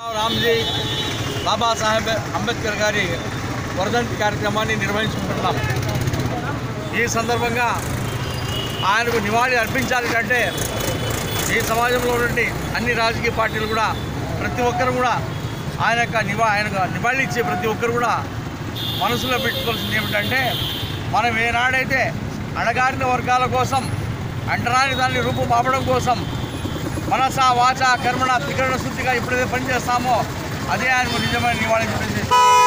రామ్జీ బాబాసాహెబ్ అంబేద్కర్ గారి వర్ధంతి కార్యక్రమాన్ని నిర్వహించుకుంటున్నాం ఈ సందర్భంగా ఆయనకు నివాళి అర్పించాలి అంటే ఈ సమాజంలో నుండి అన్ని రాజకీయ పార్టీలు కూడా ప్రతి ఒక్కరు కూడా ఆయన యొక్క నివా ఆయనకు నివాళి ఇచ్చే ప్రతి ఒక్కరు కూడా మనసులో పెట్టుకోవాల్సింది ఏమిటంటే మనం ఏనాడైతే అణగారిన వర్గాల కోసం అంటరాని దాన్ని రూపుమాపడం కోసం మనస వాచ కర్మణ త్రికరణ శుద్ధిగా ఎప్పుడైతే పనిచేస్తామో అదే ఆయనకు నిజమైన నివాళి చెప్పేసి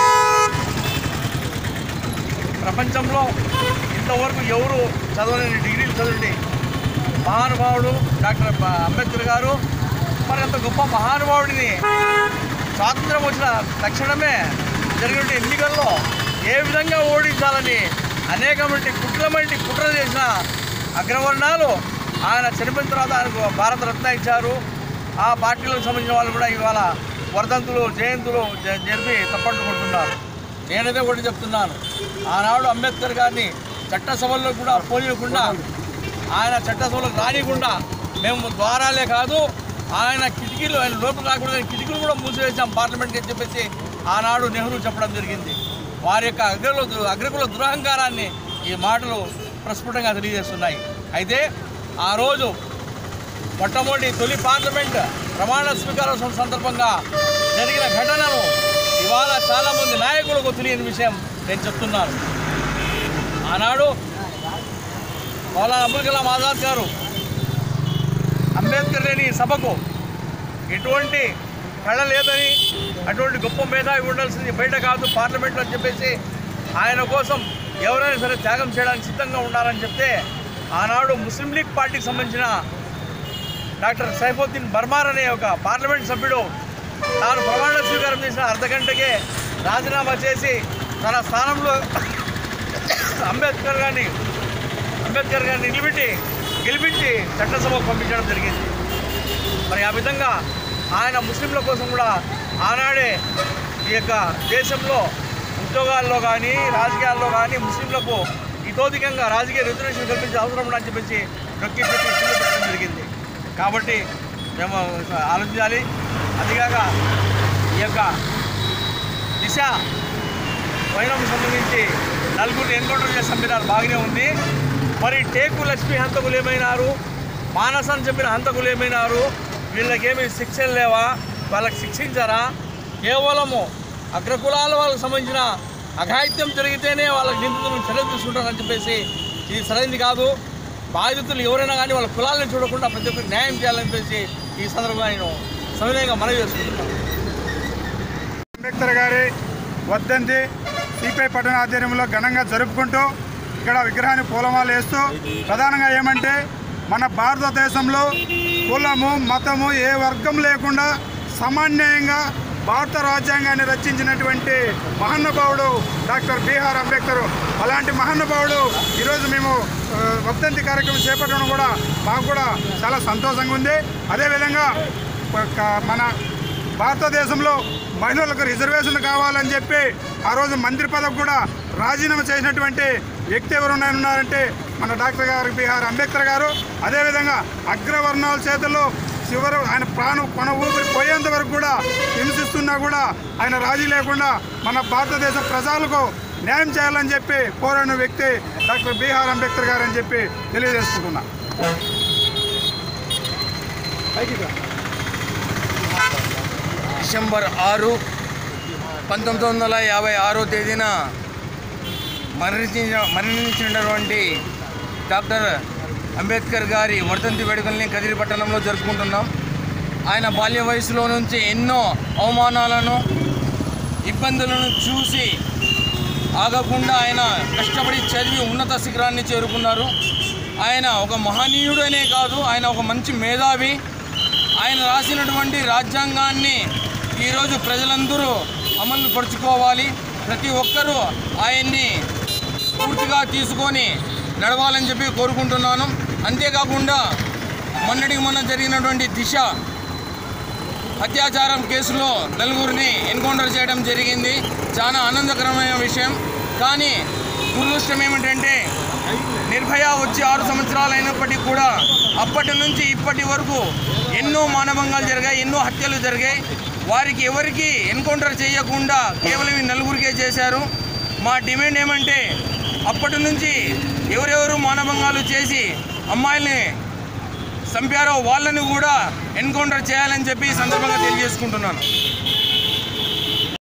ప్రపంచంలో ఇంతవరకు ఎవరు చదవలేని డిగ్రీలు చదివి మహానుభావుడు డాక్టర్ బ- అంబేద్కర్ గారు మరి అంత గొప్ప మహానుభావుడిని స్వాతంత్రం వచ్చిన తక్షణమే జరిగిన ఎన్నికల్లో ఏ విధంగా ఓడించాలని అనేకమంటి కుట్రమంటి కుట్ర చేసిన అగ్రవర్ణాలు ఆయన చనిపోయిన తర్వాత ఆయనకు భారతరత్న ఇచ్చారు ఆ పార్టీలకు సంబంధించిన వాళ్ళు కూడా ఇవాళ వర్ధంతులు జయంతులు జ- జరిపి తప్పట్టు కొడుతున్నారు నేనైతే ఒకటి చెప్తున్నాను ఆనాడు అంబేద్కర్ గారిని చట్టసభల్లో కూడా పోనీయకుండా ఆయన చట్టసభలకు రానియకుండా మేము ద్వారాలే కాదు ఆయన కిటికీలు ఆయన లోపల రాకూడదు కిటికీలు కూడా మూసివేశాం పార్లమెంట్కి అని చెప్పేసి ఆనాడు నెహ్రూ చెప్పడం జరిగింది వారి యొక్క అగ్రకుల దు- అగ్రకుల దురహంకారాన్ని ఈ మాటలు ప్రస్ఫుటంగా తెలియజేస్తున్నాయి అయితే ఆ రోజు మొట్టమొదటి తొలి పార్లమెంట్ ప్రమాణ స్వీకారోత్సవం సందర్భంగా జరిగిన ఘటనను ఇవాళ చాలామంది నాయకులకు తెలియని విషయం నేను చెప్తున్నాను ఆనాడు మౌలానా అబుల్ కలాం ఆజాద్ గారు అంబేద్కర్ లేని ఈ సభకు ఎటువంటి కళ లేదని అటువంటి గొప్ప మేధావి ఉండాల్సింది బయట కాదు పార్లమెంట్లో అని చెప్పేసి ఆయన కోసం ఎవరైనా సరే త్యాగం చేయడానికి సిద్ధంగా ఉండాలని చెప్తే ఆనాడు ముస్లిం లీగ్ పార్టీకి సంబంధించిన డాక్టర్ సైఫుద్దీన్ బర్మార్ అనే ఒక పార్లమెంట్ సభ్యుడు తాను ప్రమాణ స్వీకారం చేసిన అర్ధ గంటకే రాజీనామా చేసి తన స్థానంలో అంబేద్కర్ గారిని అంబేద్కర్ గారిని నిలబెట్టి గెలిపించి చట్టసభకు పంపించడం జరిగింది మరి ఆ విధంగా ఆయన ముస్లింల కోసం కూడా ఆనాడే ఈ యొక్క దేశంలో ఉద్యోగాల్లో కానీ రాజకీయాల్లో కానీ ముస్లింలకు ఇతోధికంగా రాజకీయ రిజర్వేషన్ కల్పించే అవసరం ఉందని చెప్పేసి నొక్కి చెప్పి కింద పెట్టడం జరిగింది కాబట్టి మేము ఆలోచించాలి అదిగాక ఈ యొక్క దిశ వైనం సంబంధించి నలుగురిని ఎన్కౌంటర్ చేసిన విధానం బాగానే ఉంది మరి టేకు లక్ష్మి హంతకులు ఏమైనారు మానసాన్ని చెప్పిన హంతకులు ఏమైనారు వీళ్ళకేమి శిక్షలు లేవా వాళ్ళకి శిక్షించారా కేవలము అగ్రకులాల వాళ్ళకి సంబంధించిన అఘాయిత్యం జరిగితేనే వాళ్ళకి నిందితులను చర్య తీసుకుంటారని చెప్పేసి ఇది సరైనది కాదు బాధితులు ఎవరైనా కానీ వాళ్ళ కులాలను చూడకుండా ప్రతి ఒక్కరు న్యాయం చేయాలని చెప్పేసి ఈ సందర్భంగా నేను సవినయంగా మనవి చేసుకుంటున్నాను అంబేద్కర్ గారి వర్ధంతి సిపిఐ పట్టణ ఆధ్వర్యంలో ఘనంగా జరుపుకుంటూ ఇక్కడ విగ్రహాన్ని పూలమాలు వేస్తూ ప్రధానంగా ఏమంటే మన భారతదేశంలో కులము మతము ఏ వర్గం లేకుండా సమన్వయంగా భారత రాజ్యాంగాన్ని రచించినటువంటి మహానుభావుడు డాక్టర్ బిఆర్ అంబేద్కర్ అలాంటి మహానుభావుడు ఈరోజు మేము ఆ, వర్ధంతి కార్యక్రమం చేపట్టడం కూడా మాకు కూడా చాలా సంతోషంగా ఉంది అదేవిధంగా ఒక- మన భారతదేశంలో మహిళలకు రిజర్వేషన్ కావాలని చెప్పి ఆ రోజు మంత్రి పదవి కూడా రాజీనామా చేసినటువంటి వ్యక్తి ఎవరు ఉన్నారంటే మన డాక్టర్ గారు బిహార్ అంబేద్కర్ గారు అదేవిధంగా అగ్రవర్ణాల చేతుల్లో చివరి ఆయన ప్రాణం కొన ఊపిరి పోయేంత వరకు కూడా హింసిస్తున్నా కూడా ఆయన రాజీ లేకుండా మన భారతదేశ ప్రజలకు న్యాయం చేయాలని చెప్పి పోరాడిన వ్యక్తి డాక్టర్ బిహార్ అంబేద్కర్ గారు అని చెప్పి తెలియజేసుకుంటున్నా డిసెంబర్ ఆరు పంతొమ్మిది వందల యాభై ఆరో తేదీన మరణించిన మరణించినటువంటి డాక్టర్ అంబేద్కర్ గారి వర్ధంతి వేడుకల్ని కదిరి పట్టణంలో జరుపుకుంటున్నాం ఆయన బాల్య వయసులో నుంచి ఎన్నో అవమానాలను ఇబ్బందులను చూసి ఆగకుండా ఆయన కష్టపడి చదివి ఉన్నత శిఖరాన్ని చేరుకున్నారు ఆయన ఒక మహనీయుడనే కాదు ఆయన ఒక మంచి మేధావి ఆయన రాసినటువంటి రాజ్యాంగాన్ని ఈరోజు ప్రజలందరూ అమలు పరుచుకోవాలి ప్రతి ఒక్కరూ ఆయన్ని పూర్తిగా తీసుకొని నడవాలని చెప్పి కోరుకుంటున్నాను అంతేకాకుండా మొన్నటికి మొన్న జరిగినటువంటి దిశ అత్యాచారం కేసులో నలుగురిని ఎన్కౌంటర్ చేయడం జరిగింది చాలా ఆనందకరమైన విషయం కానీ దురదృష్టం ఏమిటంటే నిర్భయ వచ్చి ఆరు సంవత్సరాలు అయినప్పటికీ కూడా అప్పటి నుంచి ఇప్పటి వరకు ఎన్నో మానభంగాలు జరిగాయి ఎన్నో హత్యలు జరిగాయి వారికి ఎవరికి ఎన్కౌంటర్ చేయకుండా కేవలం ఈ నలుగురికే చేశారు మా డిమాండ్ ఏమంటే అప్పటి నుంచి ఎవరెవరు మానభంగాలు చేసి అమ్మాయిల్ని చంపారో వాళ్ళని కూడా ఎన్కౌంటర్ చేయాలని చెప్పి ఈ సందర్భంగా తెలియజేసుకుంటున్నాను